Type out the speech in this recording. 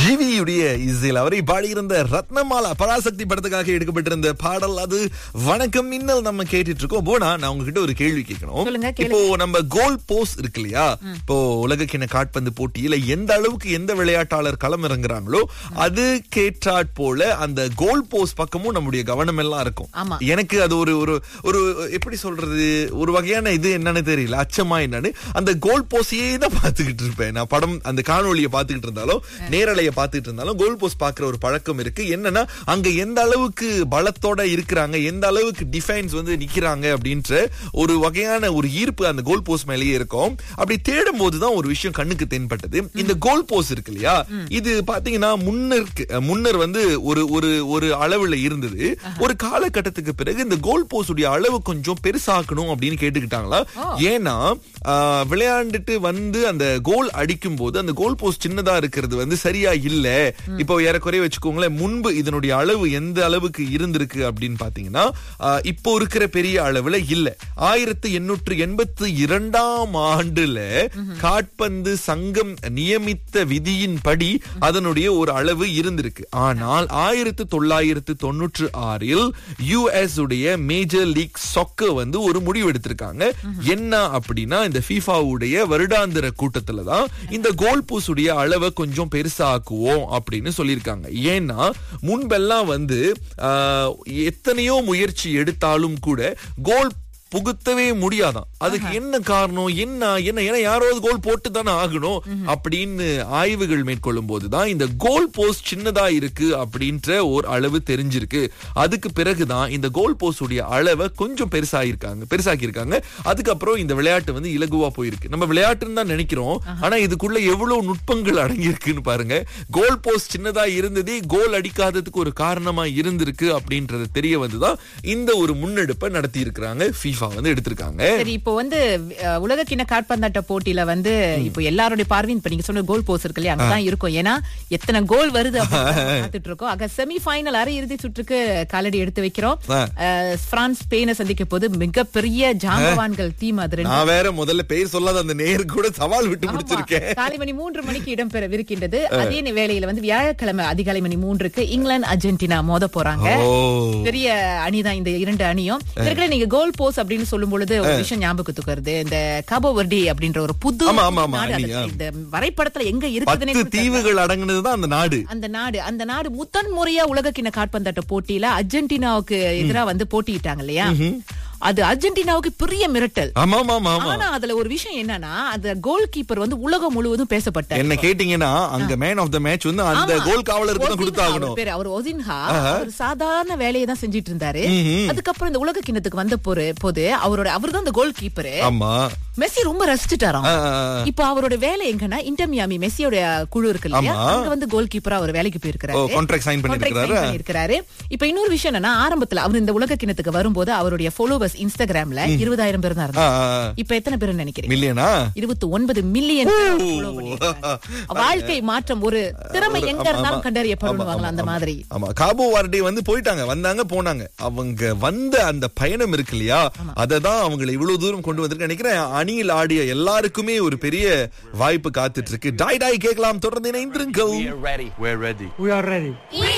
ஜிவியுடைய இசையில் அவரை பாடியிருந்த ரத்னமாலா பராசக்தி படத்துக்காக எடுக்கப்பட்டிருந்த பாடல் அது வணக்கம் மின்னல் நம்ம கேட்டுட்டு இருக்கோம் போனா நான் உங்ககிட்ட ஒரு கேள்வி கேட்கணும் சொல்லுங்க, இப்போ நம்ம கோல் போஸ் இருக்கு இல்லையா இப்போ உலகக்கிண காட்பந்து போட்டியில எந்த அளவுக்கு எந்த விளையாட்டாளர் களம் இறங்குறாங்களோ அது கேட்டாற் போல அந்த கோல் போஸ் பக்கமும் நம்முடைய கவனம் எல்லாம் இருக்கும் ஆமா. எனக்கு அது ஒரு ஒரு ஒரு எப்படி சொல்றது ஒரு வகையான இது என்னன்னு தெரியல அச்சமா என்னன்னு அந்த கோல் போஸையே தான் பாத்துக்கிட்டு இருப்பேன் நான் படம் அந்த காணொளியை பாத்துக்கிட்டு இருந்தாலும் நேரலையை பாத்துக்கிட்டு இருந்தாலும் கோல் போஸ் பாக்குற ஒரு பழக்கம் இருக்கு என்னன்னா அங்க எந்த அளவுக்கு பலத்தோட இருக்கிறாங்க எந்த அளவுக்கு டிஃபைன்ஸ் வந்து நிக்கிறாங்க அப்படின்ற ஒரு வகையான ஒரு ஈர்ப்பு அந்த கோல் போஸ் மேலேயே இருக்கும் அப்படி தேடும் போதுதான் ஒரு விஷயம் கண்ணுக்கு தென்பட்டது இந்த கோல் போஸ் இருக்கு இல்லையா இது பாத்தீங்கன்னா முன்னருக்கு முன்னர் வந்து ஒரு ஒரு ஒரு அளவுல இருந்தது ஒரு காலகட்டத்துக்கு பிறகு இந்த கோல் போஸ் உடைய அளவு கொஞ்சம் பெருசாக்கணும் அப்படின்னு கேட்டுக்கிட்டாங்களா ஏன்னா ஆஹ், விளையாண்டுட்டு வந்து அந்த கோல் அடிக்கும் போது அந்த கோல் போஸ்ட் சின்னதா இருக்கிறது வந்து சரியா இல்ல இப்போ ஏறக்குறைய வச்சுக்கோங்களேன் முன்பு இதனுடைய அளவு எந்த அளவுக்கு இருந்திருக்கு அப்படின்னு பாத்தீங்கன்னா ஆஹ், இப்போ இருக்கிற பெரிய அளவுல இல்ல ஆயிரத்தி எண்ணூற்று எண்பத்தி இரண்டாம் ஆண்டுல காட்பந்து சங்கம் நியமித்த விதியின்படி அதனுடைய ஒரு அளவு இருந்திருக்கு ஆனால் ஆயிரத்து தொள்ளாயிரத்து தொண்ணூற்று ஆறில் யுஎஸ் உடைய மேஜர் லீக் சொக்க வந்து ஒரு முடிவு எடுத்திருக்காங்க என்ன அப்படின்னா இந்த FIFA-உடைய வருடாந்திர கூட்டத்துல தான் இந்த கோல் பூசுடைய அளவை கொஞ்சம் பெருசாக்குவோம் அப்படின்னு சொல்லியிருக்காங்க ஏன்னா முன்பெல்லாம் வந்து ஆஹ், எத்தனையோ முயற்சி எடுத்தாலும் கூட கோல் புகுத்தவே முடியாதாம் அதுக்கு என்ன காரணம் என்ன என்ன ஏன்னா யாராவது கோல் போட்டு தானே ஆகணும் அப்படின்னு ஆய்வுகள் மேற்கொள்ளும் போதுதான் இந்த கோல் போஸ்ட் சின்னதா இருக்கு அப்படின்ற ஒரு அளவு தெரிஞ்சிருக்கு அதுக்கு பிறகுதான் இந்த கோல் போஸ்ட் உடைய அளவை கொஞ்சம் பெருசாயிருக்காங்க பெருசாக்கி இருக்காங்க அதுக்கப்புறம் இந்த விளையாட்டு வந்து இலகுவா போயிருக்கு நம்ம விளையாட்டுன்னு தான் நினைக்கிறோம் ஆனா இதுக்குள்ள எவ்வளவு நுட்பங்கள் அடங்கி இருக்குன்னு பாருங்க கோல் போஸ்ட் சின்னதா இருந்ததே கோல் அடிக்காததுக்கு ஒரு காரணமா இருந்திருக்கு அப்படின்றது தெரிய வந்துதான் இந்த ஒரு முன்னெடுப்பை நடத்தி இருக்கிறாங்க FIFA வந்து எடுத்திருக்காங்க சரி இப்போ வந்து அஹ், உலக கிண்ண காற்பந்தாட்ட போட்டியில வந்து இப்போ எல்லாருடைய பார்வையும் இப்ப நீங்க சொன்ன கோல் போஸ் இருக்கு இல்லையா அங்கதான் இருக்கும் ஏன்னா எத்தனை கோல் வருது அப்படின்னு பார்த்துட்டு இருக்கோம் ஆக செமி ஃபைனல் அரை இறுதி சுற்றுக்கு காலடி எடுத்து வைக்கிறோம் ஆ. அஹ், பிரான்ஸ் ஸ்பெயினை சந்திக்க போது மிகப்பெரிய ஜாம்பவான்கள் டீம் அது ரெண்டு நான் வேற முதல்ல பெயர் சொல்லாத அந்த நேரு கூட சவால் விட்டு முடிச்சிருக்கேன் காலை மணி மூன்று மணிக்கு இடம்பெறவிருக்கின்றது அதே வேளையில வந்து வியாழக்கிழமை அதிகாலை மணி மூன்றுக்கு இங்கிலாந்து அர்ஜென்டினா மோத போறாங்க ஓ பெரிய அணிதான் இந்த இரண்டு அணியும் இதற்கிடையே நீங்க கோல் போஸ் அப்படின்னு சொல்லும் பொழுது ஒரு விஷயம் ஞாபகத்துக்கு வருது இந்த காபோ வர்டி அப்படின்ற ஒரு புது ஆமா, ஆமா, ஆமா, நாடு அது அணி, ஆ. இந்த வரைபடத்துல எங்க இருக்குதுன்னே பத்து கூட தெரியல. தீவுகள் அடங்குனதுதான் அந்த நாடு அந்த நாடு அந்த நாடு முதன் முறையா உலக கிண்ண காற்பந்தாட்ட போட்டியில அர்ஜென்டினாவுக்கு எதிரா வந்து போட்டியிட்டாங்க இல்லையா அது அர்ஜென்டினாவுக்கு பெரிய மிரட்டல் ஆமா ஆமா ஆமா ஆமா ஆனா அதுல ஒரு விஷயம் என்னன்னா அந்த கோல் கீப்பர் வந்து உலகம் முழுவதும் பேசப்பட்டார் என்ன கேட்டீங்கன்னா அங்க மேன் ஆஃப் த மேட்ச் வந்து அந்த ஆமா. கோல் காவலருக்கு தான் ஒசின்ஹா கொடுத்தாகணும் அவர் பேரு. அவர் ஒசின்ஹா அவர் சாதாரண வேலையை தான் செஞ்சிட்டு இருந்தாரு அதுக்கப்புறம் இந்த உலக கிண்ணத்துக்கு வந்த போரு போது அவரோட அவர்தான் அந்த கோல் கீப்பர் ஆமா மெஸ்ஸி ரொம்ப ரசிச்சுட்டாராம் ஆ, ஆ, ஆ. இப்ப அவரோட வேலை எங்கன்னா இன்டர் மியாமி மெஸ்ஸியோட குழு இருக்கு இல்லையா ஆமா. அங்க வந்து கோல் கீப்பரா அவர் வேலைக்கு போயிருக்கிறாரு ஓ, contract sign பண்ணிருக்கிறாரு. Contract sign பண்ணிருக்கிறாரு இப்ப இன்னொரு விஷயம் என்னன்னா ஆரம்பத்துல அவர் இந்த உலக கிண்ணத்துக்கு வரும்போது அவருடைய ஃபாலோவர்ஸ் இன்ஸ்டாகிராம்ல இருபதாயிரம் பேர் தான் ஆ, இருந்தாங்க ஆ, ஆ. இப்ப எத்தனை பேர் நினைக்கிறீங்க மில்லியனா இருபத்தி ஒன்பது மில்லியன் வாழ்க்கை மாற்றம் ஒரு திறமை எங்க இருந்தாலும் கண்டறியப்படுவாங்களா அந்த மாதிரி ஆமா காபோ வார்டே வந்து போயிட்டாங்க வந்தாங்க போனாங்க அவங்க வந்த அந்த பயணம் இருக்கு இல்லையா அததான் அவங்களை இவ்வளவு தூரம் கொண்டு வந்திருக்கு நினைக்கிறேன் அணியில் ஆடிய எல்லாருக்குமே ஒரு பெரிய வாய்ப்பு காத்துட்டு இருக்கு டாய் டாய் கேட்கலாம் தொடர்ந்து இணைந்திருங்கள் We're ready. We're ready. We are ready. We